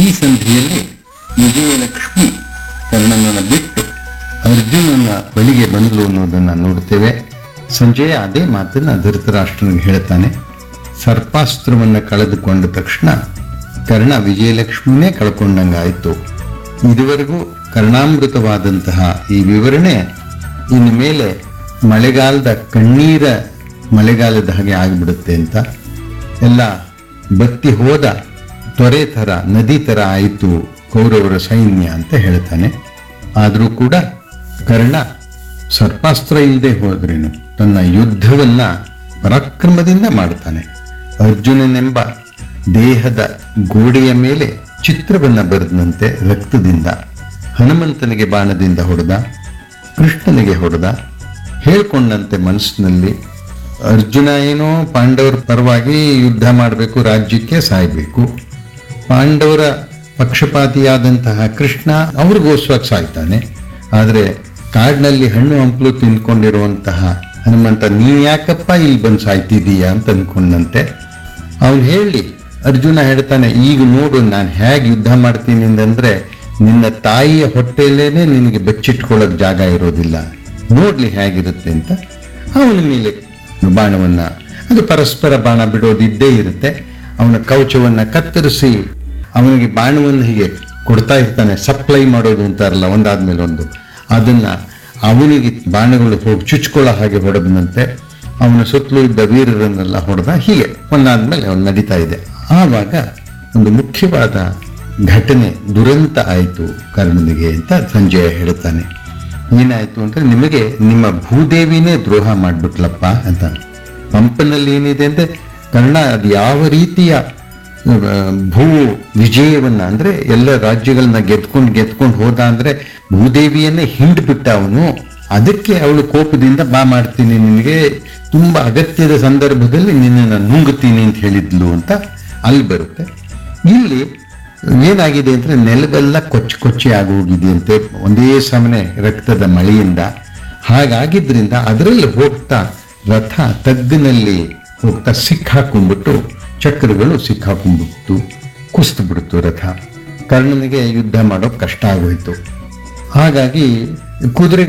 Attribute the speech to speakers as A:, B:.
A: ಸಂಧಿಯಲ್ಲಿ ವಿಜಯಲಕ್ಷ್ಮಿ ಕರ್ಣನನ್ನ ಬಿಟ್ಟು ಅರ್ಜುನನ ಬಳಿಗೆ ಬಂದಳು ಅನ್ನೋದನ್ನ ನೋಡ್ತೇವೆ ಸಂಜಯ ಅದೇ ಮಾತನ್ನ ಧೃತರಾಷ್ಟ್ರನಿಗೆ ಹೇಳ್ತಾನೆ ಸರ್ಪಾಸ್ತ್ರವನ್ನ ಕಳೆದುಕೊಂಡ ತಕ್ಷಣ ಕರ್ಣ ವಿಜಯಲಕ್ಷ್ಮಿನೇ ಕಳ್ಕೊಂಡಂಗಾಯ್ತು ಇದುವರೆಗೂ ಕರ್ಣಾಮೃತವಾದಂತಹ ಈ ವಿವರಣೆ ಇನ್ನು ಮೇಲೆ ಮಳೆಗಾಲದ ಕಣ್ಣೀರ ಮಳೆಗಾಲದ ಹಾಗೆ ಆಗಿಬಿಡುತ್ತೆ ಅಂತ ಎಲ್ಲ ಬತ್ತಿ ಹೋದ ತೊರೆ ಥರ ನದಿ ಥರ ಆಯಿತು ಕೌರವರ ಸೈನ್ಯ ಅಂತ ಹೇಳ್ತಾನೆ ಆದರೂ ಕೂಡ ಕರ್ಣ ಸರ್ಪಾಸ್ತ್ರ ಇಲ್ಲದೆ ಹೋದ್ರೇನು ತನ್ನ ಯುದ್ಧವನ್ನ ಪರಾಕ್ರಮದಿಂದ ಮಾಡ್ತಾನೆ ಅರ್ಜುನನೆಂಬ ದೇಹದ ಗೋಡೆಯ ಮೇಲೆ ಚಿತ್ರವನ್ನ ಬರೆದಂತೆ ರಕ್ತದಿಂದ ಹನುಮಂತನಿಗೆ ಬಾಣದಿಂದ ಹೊಡೆದ ಕೃಷ್ಣನಿಗೆ ಹೊಡೆದ ಹೇಳ್ಕೊಂಡಂತೆ ಮನಸ್ಸಿನಲ್ಲಿ ಅರ್ಜುನ ಏನೋ ಪಾಂಡವರ ಪರವಾಗಿ ಯುದ್ಧ ಮಾಡಬೇಕು ರಾಜ್ಯಕ್ಕೆ ಸಾಯ್ಬೇಕು ಪಾಂಡವರ ಪಕ್ಷಪಾತಿಯಾದಂತಹ ಕೃಷ್ಣ ಅವ್ರಿಗೋಸ್ಕರ ಸಾಯ್ತಾನೆ ಆದರೆ ಕಾಡಿನಲ್ಲಿ ಹಣ್ಣು ಹಂಪಲು ತಿಂದ್ಕೊಂಡಿರುವಂತಹ ಹನುಮಂತ ನೀ ಯಾಕಪ್ಪ ಇಲ್ಲಿ ಬಂದು ಸಾಯ್ತಿದೀಯ ಅಂತ ಅನ್ಕೊಂಡಂತೆ ಅವನು ಹೇಳಿ ಅರ್ಜುನ ಹೇಳ್ತಾನೆ ಈಗ ನೋಡು ನಾನು ಹೇಗೆ ಯುದ್ಧ ಮಾಡ್ತೀನಿ ಅಂತಂದ್ರೆ ನಿನ್ನ ತಾಯಿಯ ಹೊಟ್ಟೆಯಲ್ಲೇನೆ ನಿನಗೆ ಬಚ್ಚಿಟ್ಕೊಳ್ಳೋಕೆ ಜಾಗ ಇರೋದಿಲ್ಲ ನೋಡ್ಲಿ ಹೇಗಿರುತ್ತೆ ಅಂತ ಅವನ ಮೇಲೆ ಬಾಣವನ್ನ ಅದು ಪರಸ್ಪರ ಬಾಣ ಬಿಡೋದು ಇದ್ದೇ ಇರುತ್ತೆ ಅವನ ಕವಚವನ್ನ ಕತ್ತರಿಸಿ ಅವನಿಗೆ ಬಾಣವನ್ನು ಹೀಗೆ ಕೊಡ್ತಾ ಇರ್ತಾನೆ ಸಪ್ಲೈ ಮಾಡೋದು ಅಂತಾರಲ್ಲ ಒಂದಾದ್ಮೇಲೆ ಒಂದು ಅದನ್ನ ಅವನಿಗೆ ಬಾಣಗಳು ಹೋಗಿ ಚುಚ್ಕೊಳ್ಳೋ ಹಾಗೆ ಹೊಡೆದಂತೆ ಅವನ ಸುತ್ತಲೂ ಇದ್ದ ವೀರರನ್ನೆಲ್ಲ ಹೊಡೆದ ಹೀಗೆ ಒಂದಾದ್ಮೇಲೆ ಅವನು ನಡೀತಾ ಇದೆ ಆವಾಗ ಒಂದು ಮುಖ್ಯವಾದ ಘಟನೆ ದುರಂತ ಆಯಿತು ಕರ್ಣನಿಗೆ ಅಂತ ಸಂಜಯ ಹೇಳ್ತಾನೆ ಏನಾಯ್ತು ಅಂದ್ರೆ ನಿಮಗೆ ನಿಮ್ಮ ಭೂದೇವಿನೇ ದ್ರೋಹ ಮಾಡ್ಬಿಟ್ಲಪ್ಪ ಅಂತ ಪಂಪನಲ್ಲಿ ಏನಿದೆ ಅಂದ್ರೆ ಕರ್ಣ ಅದು ಯಾವ ರೀತಿಯ ಆ, ಭೂ ವಿಜಯವನ್ನ ಅಂದ್ರೆ ಎಲ್ಲ ರಾಜ್ಯಗಳನ್ನ ಗೆದ್ಕೊಂಡು ಗೆದ್ಕೊಂಡು ಹೋದ ಅಂದ್ರೆ ಭೂದೇವಿಯನ್ನೇ ಹಿಂಡ್ಬಿಟ್ಟ ಅವನು ಅದಕ್ಕೆ ಅವಳು ಕೋಪದಿಂದ ಬಾ ಮಾಡ್ತೀನಿ ನಿನಗೆ ತುಂಬಾ ಅಗತ್ಯದ ಸಂದರ್ಭದಲ್ಲಿ ನಿನ್ನನ್ನು ನುಂಗುತ್ತೀನಿ ಅಂತ ಹೇಳಿದ್ಲು ಅಂತ ಅಲ್ಲಿ ಬರುತ್ತೆ ಇಲ್ಲಿ ಏನಾಗಿದೆ ಅಂದ್ರೆ ನೆಲವೆಲ್ಲ ಕೊಚ್ಚಿ ಕೊಚ್ಚಿ ಆಗೋಗಿದೆಯಂತೆ ಒಂದೇ ಸಮನೆ ರಕ್ತದ ಮಳೆಯಿಂದ ಹಾಗಾಗಿದ್ರಿಂದ ಅದರಲ್ಲಿ ಹೋಗ್ತಾ ರಥ ತಗ್ಗಿನಲ್ಲಿ ಹೋಗ್ತಾ ಸಿಕ್ಕಾಕೊಂಡ್ಬಿಟ್ಟು ಚಕ್ರಗಳು ಸಿಕ್ಕಾಕೊಂಡ್ಬಿಟ್ಟು ಕುಸ್ತು ಬಿಡ್ತು ರಥ ಕರ್ಣನಿಗೆ ಯುದ್ಧ ಮಾಡೋಕೆ ಕಷ್ಟ ಆಗೋಯ್ತು ಹಾಗಾಗಿ ಕುದುರೆ